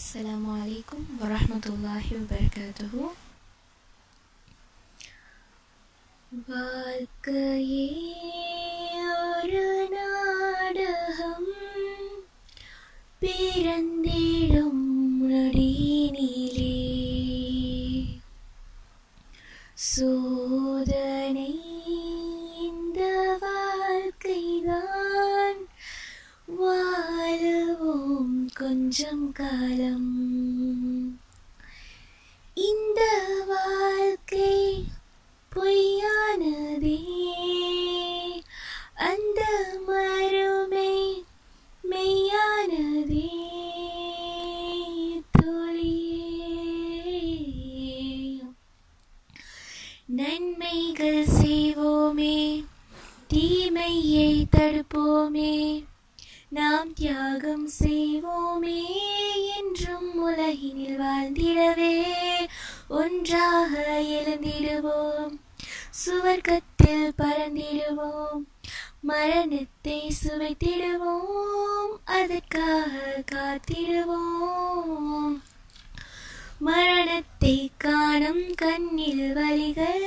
السلام عليكم ورحمة الله وبركاته வாழ்க்கையே ஒரு நாடகம் பிறந்திடும் நொடியினிலே சோதனை இந்த வாழ்க்கைதான் வாழுவோம் கொஞ்சம் காலம் இந்த வாழ்க்கை பொய்யானதே அந்த மறுமை மெய்யானதே தோழியே நன்மைகள் செய்வோமே தீமையை தடுப்போமே நாம் தியாகம் செய்வோமே என்றும் உலகினில் வாழ்ந்திடவே ஒன்றாக எழுந்திடுவோம் சுவர்க்கத்தில் பறந்திடுவோம் மரணத்தை சுவைத்திடுவோம் அதற்காக காத்திடுவோம் மரணத்தை காணும் கண்ணில் வலிகள்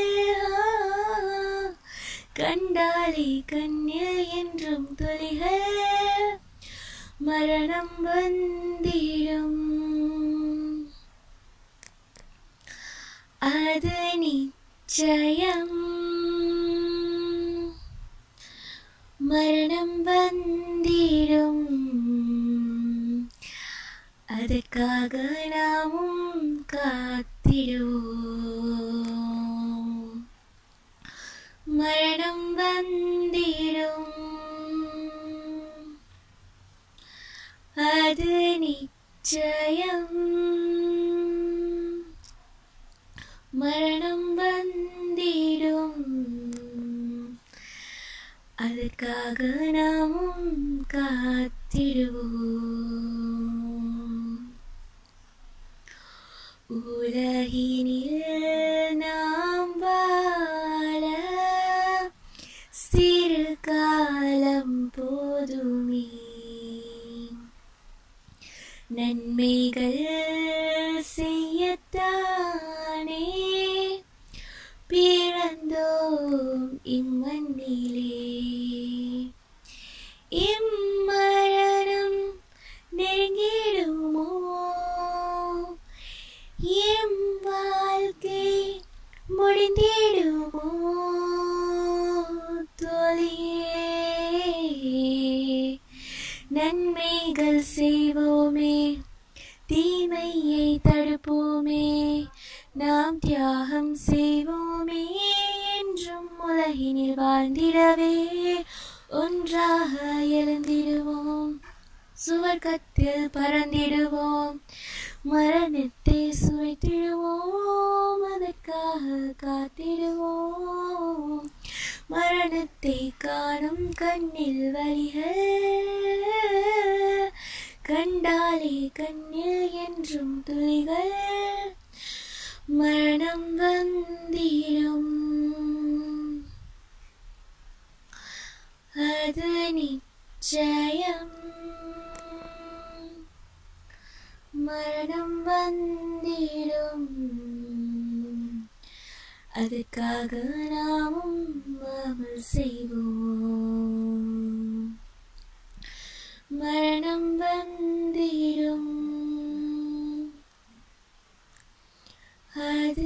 கண்டாலே கண்ணில் என்றும் துளிகள் மரணம் வந்திடும் அது நிச்சயம் மரணம் வந்திடும் அதற்காக நாமும் காத்திடுவோம் மரணம் வந்திடும் அது நிச்சயம் மரணம் வந்திடும் அதற்காக நாமும் காத்திடுவோம் உலகினில் நாம் வாழ சிறு காலம் போதுமே நன்மைகள் செய்யத்தானே பிறந்தோம் இம்மண்ணிலே இம்மரணம் நெருங்கிடுமோ எம் வாழ்க்கை முடிந்திடுமோ தோழியே நன்மைகள் செய்வோமே தீமையை தடுப்போமே நாம் தியாகம் செய்வோமே என்றும் உலகினில் வாழ்ந்திடவே ஒன்றாக எழுந்திடுவோம் சுவர்க்கத்தில் பறந்திடுவோம் மரணத்தை சுவைத்திடுவோம் அதற்காக காத்திடுவோம் மரணத்தை காணும் கண்ணில் வலிகள் கண்டாலே கண்ணில் என்றும் துளிகள் மரணம் வந்திடும் அது நிச்சயம் மரணம் வந்திடும் அதற்காக நாமும் அமல் செய்வோம் மரணம் வந்திடும் அது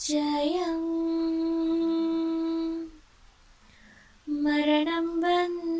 நிச்சயம் மரணம் வந்து